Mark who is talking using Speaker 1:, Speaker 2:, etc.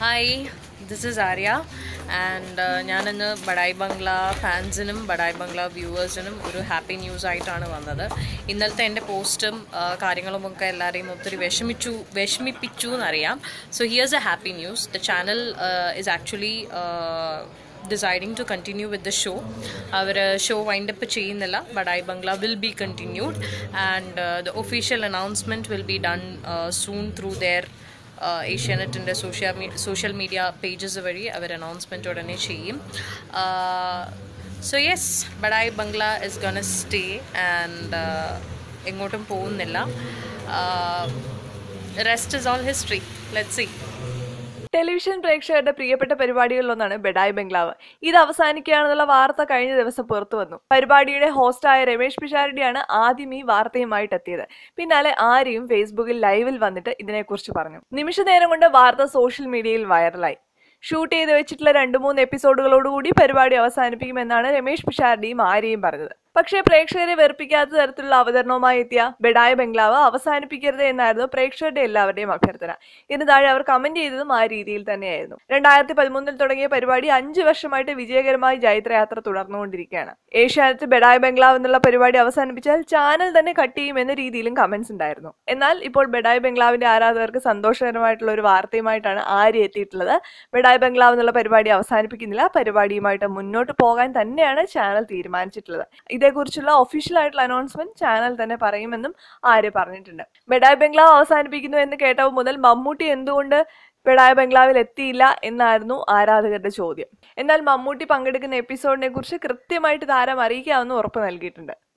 Speaker 1: hi this is Arya and ഞാനിന്ന് ബഡായ് ബംഗ്ല ഫാൻസിനും ബഡായ് ബംഗ്ല വ്യൂവേഴ്സിനും ഒരു happy news ആയിട്ടാണ് വന്നത് ഇന്നലത്തെ എൻ്റെ പോസ്റ്റും കാര്യങ്ങളുമൊക്കെ എല്ലാവരെയും ഒത്തിരി വിഷമിച്ചു വിഷമിപ്പിച്ചു എന്നറിയാം so here's a happy news the channel is actually deciding to continue with the show അവർ ഷോ വൈൻഡപ്പ് ചെയ്യുന്നില്ല Badai Bungalow will be continued and the official announcement will be done soon through their ഏഷ്യാനെറ്റിൻ്റെ social me social media pages വഴി അവർ announcement ഉടനെ ചെയ്യും so yes Badai Bungalow is gonna stay and എങ്ങോട്ടും പോകുന്നില്ല rest is all history let see
Speaker 2: television പ്രേക്ഷകരുടെ പ്രിയപ്പെട്ട പരിപാടികളിലൊന്നാണ് ബെഡായ് ബംഗ്ലാവ് ഇത് അവസാനിക്കുകയാണെന്നുള്ള വാർത്ത കഴിഞ്ഞ ദിവസം പുറത്തു വന്നു പരിപാടിയുടെ ഹോസ്റ്റായ രമേഷ് പിഷാരടിയാണ് ആദ്യം ഈ വാർത്തയുമായിട്ട് എത്തിയത് പിന്നാലെ ആരെയും ഫേസ്ബുക്കിൽ ലൈവിൽ വന്നിട്ട് ഇതിനെക്കുറിച്ച് പറഞ്ഞു നിമിഷ നേരം കൊണ്ട് വാർത്ത സോഷ്യൽ മീഡിയയിൽ വൈറലായി ഷൂട്ട് ചെയ്ത് വെച്ചിട്ടുള്ള രണ്ട് മൂന്ന് എപ്പിസോഡുകളോടുകൂടി പരിപാടി അവസാനിപ്പിക്കുമെന്നാണ് രമേഷ് പിഷാരടിയും ആരെയും പറഞ്ഞത് പക്ഷേ പ്രേക്ഷകരെ വെറുപ്പിക്കാത്ത തരത്തിലുള്ള അവതരണവുമായി എത്തിയ ബെഡായ ബംഗ്ലാവ് അവസാനിപ്പിക്കരുത് എന്നായിരുന്നു പ്രേക്ഷകരുടെ എല്ലാവരുടെയും അഭ്യർത്ഥന ഇതിന് താഴെ അവർ കമന്റ് ചെയ്തതും ആ രീതിയിൽ തന്നെയായിരുന്നു രണ്ടായിരത്തി പതിമൂന്നിൽ തുടങ്ങിയ പരിപാടി അഞ്ച് വർഷമായിട്ട് വിജയകരമായി ജൈത്രയാത്ര തുടർന്നുകൊണ്ടിരിക്കുകയാണ് ഏഷ്യാനെറ്റ് ബെഡായ ബംഗ്ലാവ് എന്നുള്ള പരിപാടി അവസാനിപ്പിച്ചാൽ ചാനൽ തന്നെ കട്ട് ചെയ്യും എന്ന രീതിയിലും കമന്റ്സ് ഉണ്ടായിരുന്നു എന്നാൽ ഇപ്പോൾ ബെഡായ ബംഗ്ലാവിന്റെ ആരാധകർക്ക് സന്തോഷകരമായിട്ടുള്ള ഒരു വാർത്തയുമായിട്ടാണ് ആര്യ എത്തിയിട്ടുള്ളത് ബെഡായ ബംഗ്ലാവ് എന്നുള്ള പരിപാടി അവസാനിപ്പിക്കുന്നില്ല പരിപാടിയുമായിട്ട് മുന്നോട്ട് പോകാൻ തന്നെയാണ് ചാനൽ തീരുമാനിച്ചിട്ടുള്ളത് ഇതേക്കുറിച്ചുള്ള ഒഫീഷ്യൽ ആയിട്ടുള്ള അനൗൺസ്മെന്റ് ചാനൽ തന്നെ പറയുമെന്നും ആര്യ പറഞ്ഞിട്ടുണ്ട് ബെഡായ് ബംഗ്ലാവ് അവസാനിപ്പിക്കുന്നു എന്ന് കേട്ടപ്പോൾ മുതൽ മമ്മൂട്ടി എന്തുകൊണ്ട് ബെഡായ് ബംഗ്ലാവിൽ എത്തിയില്ല എന്നായിരുന്നു ആരാധകരുടെ ചോദ്യം എന്നാൽ മമ്മൂട്ടി പങ്കെടുക്കുന്ന എപ്പിസോഡിനെ കുറിച്ച് കൃത്യമായിട്ട് താരം അറിയിക്കാമെന്ന് ഉറപ്പ് നൽകിയിട്ടുണ്ട്